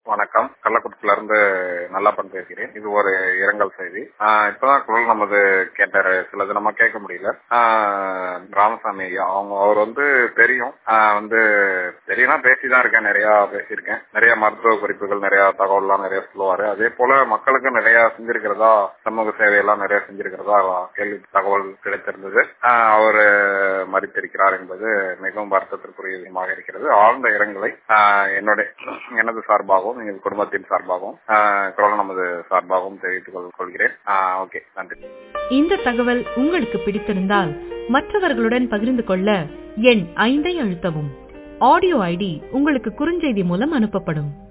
வணக்கம் கள்ளக்குறிச்சில இருந்து நல்லாப்பன் பேசுகிறேன் இது ஒரு இரங்கல் செய்தி ஆஹ் இப்பதான் குரல் நமது கேட்டாரு சிலது நம்ம கேட்க முடியல ஆஹ் ராமசாமி ஐயா அவங்க அவர் வந்து தெரியும் ஆஹ் வந்து தெரியும்னா பேசிதான் இருக்கேன் நிறைய பேசியிருக்கேன் நிறைய மருத்துவ குறிப்புகள் நிறைய தகவல்லாம் நிறைய சொல்லுவாரு அதே போல மக்களுக்கு நிறைய செஞ்சிருக்கிறதா சமூக சேவையெல்லாம் நிறைய செஞ்சிருக்கிறதா கேள்வி தகவல் கிடைத்திருந்தது ஆஹ் அவர் மறித்திருக்கிறார் என்பது மிகவும் வருத்தத்திற்குரிய விஷயமாக இருக்கிறது ஆழ்ந்த இரங்கலை ஆஹ் என்னுடைய எனது சார்பாகவும் எங்கள் குடும்பத்தின் சார்பாகவும் குரல் நமது சார்பாகவும் தெரிவித்துக் கொள்- கொள்கிறேன் ஓகே நன்றி இந்த தகவல் உங்களுக்கு பிடித்திருந்தால் மற்றவர்களுடன் பகிர்ந்து கொள்ள எண் ஐந்தை அழுத்தவும் ஆடியோ ஐடி உங்களுக்கு குறுஞ்செய்தி மூலம் அனுப்பப்படும்